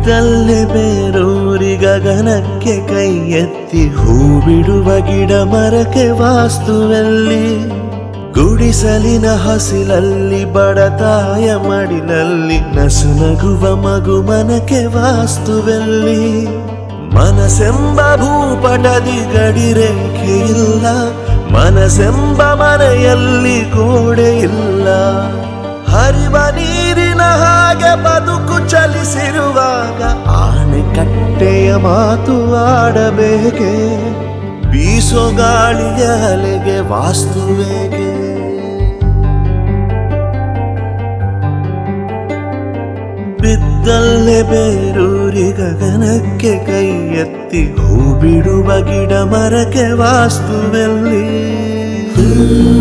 ಬಿದ್ದಲ್ಲೇ ಬೇರೂರಿ ಗಗನಕ್ಕೆ ಕೈ ಎತ್ತಿ ಹೂ ಬಿಡುವ ಗಿಡ ಮರಕ್ಕೆ ವಾಸ್ತುವಲ್ಲಿ ಗುಡಿಸಲಿನ ಹಸಿಲಲ್ಲಿ ಬಡತಾಯ ಮಡಿಲಲ್ಲಿ ನಸು ನಗುವ ಮಗು ಮನಕ್ಕೆ ವಾಸ್ತುವಲ್ಲಿ ಮನಸೆಂಬ ಭೂಪಟದಿ ಗಡಿರೇಖೆ ಇಲ್ಲ ಮನಸೆಂಬ ಮನೆಯಲ್ಲಿ ಗೋಡೆ ಇಲ್ಲ ಹರಿವ ನೀರಿನ ಹಾಗೆ ಬದುಕು ಚಲಿಸಿರುವಾಗ ಆಣೆಕಟ್ಟೆಯ ಮಾತು ಆಡಬೇಕೆ ಬೀಸೋ ಗಾಳಿಯ ಅಲೆಗೆ ವಾಸ್ತುವೇಗೆ ಬಿದ್ದಲ್ಲೇ ಬೇರೂರಿ ಗಗನಕ್ಕೆ ಕೈ ಎತ್ತಿ ಹೂ ಬಿಡುವ ಗಿಡ ಮರಕ್ಕೆ ವಾಸ್ತುವಲ್ಲಿ